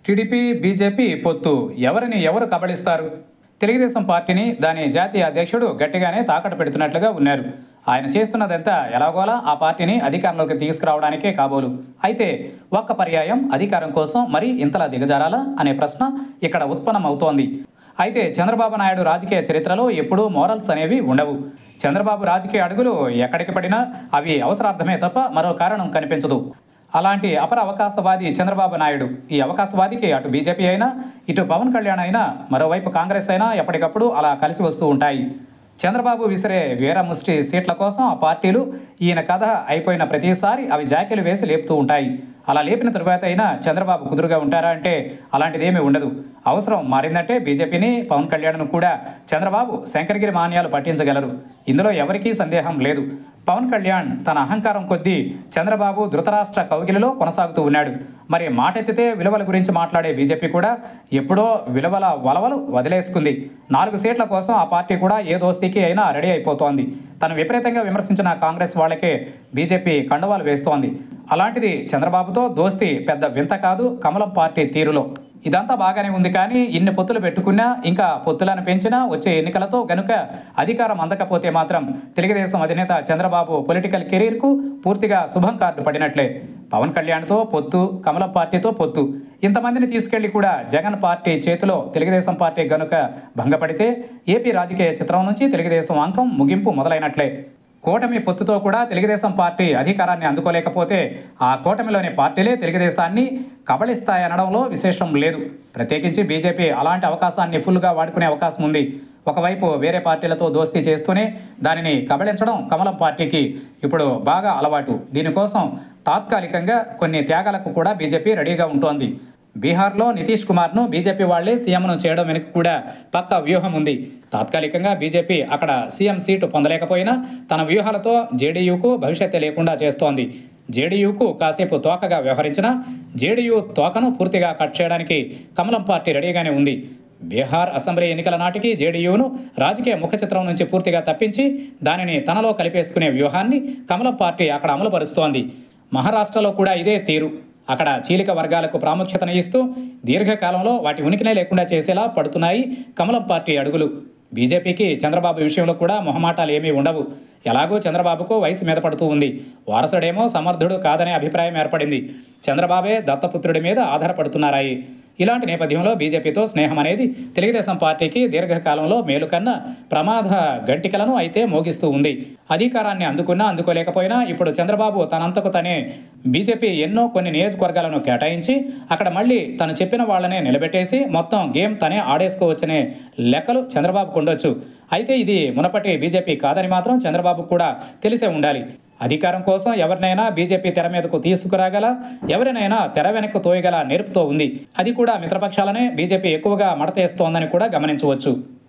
TDP BJP పొత్తు ఎవరిని ఎవరు కబళిస్తారు తెలుగుదేశం పార్టీని దాని జాతీయ అధ్యక్షుడు గట్టిగానే తాకట్టు పెడుతున్నట్లుగా ఉన్నారు ఆయన చేస్తున్నదంతా ఎలాగోలా ఆ పార్టీని అధికారంలోకి తీసుకురావడానికే కాబోలు అయితే ఒక్క పర్యాయం అధికారం కోసం మరి ఇంతలా దిగజారాలా అనే ప్రశ్న ఇక్కడ ఉత్పన్నమవుతోంది అయితే చంద్రబాబు నాయుడు రాజకీయ చరిత్రలో ఎప్పుడూ మోరల్స్ అనేవి ఉండవు చంద్రబాబు రాజకీయ అడుగులు ఎక్కడికి పడినా అవి అవసరార్థమే తప్ప మరో కారణం కనిపించదు అలాంటి అపర అవకాశవాది చంద్రబాబు నాయుడు ఈ అవకాశవాదికి అటు బీజేపీ అయినా ఇటు పవన్ కళ్యాణ్ అయినా మరోవైపు కాంగ్రెస్ అయినా ఎప్పటికప్పుడు అలా కలిసి వస్తూ ఉంటాయి చంద్రబాబు విసిరే వీరముష్టి సీట్ల కోసం ఆ పార్టీలు ఈయన కథ అయిపోయిన ప్రతిసారి అవి జాకీలు వేసి లేపుతూ ఉంటాయి అలా లేపిన తరువాత అయినా చంద్రబాబు కుదురుగా ఉంటారా అంటే అలాంటిదేమీ ఉండదు అవసరం మారిందంటే బీజేపీని పవన్ కళ్యాణ్ను కూడా చంద్రబాబు శంకరగిరి మాన్యాలు పట్టించగలరు ఇందులో ఎవరికీ సందేహం లేదు పవన్ కళ్యాణ్ తన అహంకారం కొద్దీ చంద్రబాబు ధృతరాష్ట్ర కౌగిలిలో కొనసాగుతూ ఉన్నాడు మరి మాటెత్తితే విలువల గురించి మాట్లాడే బీజేపీ కూడా ఎప్పుడో విలువల వలవలు వదిలేసుకుంది నాలుగు సీట్ల కోసం ఆ పార్టీ కూడా ఏ దోస్తీకి అయినా రెడీ అయిపోతోంది తను విపరీతంగా విమర్శించిన కాంగ్రెస్ వాళ్ళకే బీజేపీ కండువాలు వేస్తోంది అలాంటిది చంద్రబాబుతో దోస్తీ పెద్ద వింత కాదు కమలం పార్టీ తీరులో ఇదంతా బాగానే ఉంది కానీ ఇన్ని పొత్తులు పెట్టుకున్నా ఇంకా పొత్తులను పెంచినా వచ్చే ఎన్నికలతో గనుక అధికారం అందకపోతే మాత్రం తెలుగుదేశం అధినేత చంద్రబాబు పొలిటికల్ కెరీర్కు పూర్తిగా శుభం కార్డు పడినట్లే పవన్ కళ్యాణ్తో పొత్తు కమలం పార్టీతో పొత్తు ఇంతమందిని తీసుకెళ్లి కూడా జగన్ పార్టీ చేతిలో తెలుగుదేశం పార్టీ గనుక భంగపడితే ఏపీ రాజకీయ చిత్రం నుంచి తెలుగుదేశం అంకం ముగింపు మొదలైనట్లే కూటమి పొత్తుతో కూడా తెలుగుదేశం పార్టీ అధికారాన్ని అందుకోలేకపోతే ఆ కూటమిలోని పార్టీలే తెలుగుదేశాన్ని కబళిస్తాయనడంలో విశేషం లేదు ప్రత్యేకించి బీజేపీ అలాంటి అవకాశాన్ని ఫుల్గా వాడుకునే అవకాశం ఉంది ఒకవైపు వేరే పార్టీలతో దోస్తీ చేస్తూనే దానిని కబళించడం కమలం పార్టీకి ఇప్పుడు బాగా అలవాటు దీనికోసం తాత్కాలికంగా కొన్ని త్యాగాలకు కూడా బీజేపీ రెడీగా ఉంటోంది బీహార్లో నితీష్ కుమార్ను బీజేపీ వాళ్లే సీఎంను చేయడం వెనుక కూడా పక్క వ్యూహం ఉంది తాత్కాలికంగా బీజేపీ అక్కడ సీఎం సీటు పొందలేకపోయినా తన వ్యూహాలతో జేడీయూకు భవిష్యత్తు లేకుండా చేస్తోంది జేడీయూకు కాసేపు తోకగా వ్యవహరించినా జేడీయూ తోకను పూర్తిగా కట్ చేయడానికి కమలం పార్టీ రెడీగానే ఉంది బీహార్ అసెంబ్లీ ఎన్నికల నాటికి జేడీయూను రాజకీయ ముఖ చిత్రం నుంచి పూర్తిగా తప్పించి దానిని తనలో కలిపేసుకునే వ్యూహాన్ని కమలం పార్టీ అక్కడ అమలుపరుస్తోంది మహారాష్ట్రలో కూడా ఇదే తీరు అక్కడ చీలిక వర్గాలకు ప్రాముఖ్యతను ఇస్తూ దీర్ఘకాలంలో వాటి ఉనికినే లేకుండా చేసేలా పడుతున్నాయి కమలం పార్టీ అడుగులు బీజేపీకి చంద్రబాబు విషయంలో కూడా మొహమాటాలు ఏమీ ఉండవు ఎలాగో చంద్రబాబుకు వయసు మీద పడుతూ ఉంది వారసుడేమో సమర్థుడు కాదనే అభిప్రాయం ఏర్పడింది చంద్రబాబే దత్తపుత్రుడి మీద ఆధారపడుతున్నారాయి ఇలాంటి నేపథ్యంలో బీజేపీతో స్నేహం అనేది తెలుగుదేశం పార్టీకి దీర్ఘకాలంలో మేలు కన్నా ప్రమాద గంటికలను అయితే మోగిస్తూ ఉంది అధికారాన్ని అందుకున్నా అందుకోలేకపోయినా ఇప్పుడు చంద్రబాబు తనంతకు తనే బీజేపీ ఎన్నో కొన్ని నియోజకవర్గాలను కేటాయించి అక్కడ మళ్ళీ తను చెప్పిన వాళ్ళనే నిలబెట్టేసి మొత్తం గేమ్ తనే ఆడేసుకోవచ్చనే లెక్కలు చంద్రబాబుకు ఉండొచ్చు అయితే ఇది మునపటి బీజేపీ కాదని మాత్రం చంద్రబాబు కూడా తెలిసే ఉండాలి అధికారం కోసం ఎవరినైనా బీజేపీ తెర మీదకు తీసుకురాగల ఎవరినైనా తెర వెనక్కు తోయగల నేర్పుతో ఉంది అది కూడా మిత్రపక్షాలనే బీజేపీ ఎక్కువగా మడతేస్తోందని కూడా గమనించవచ్చు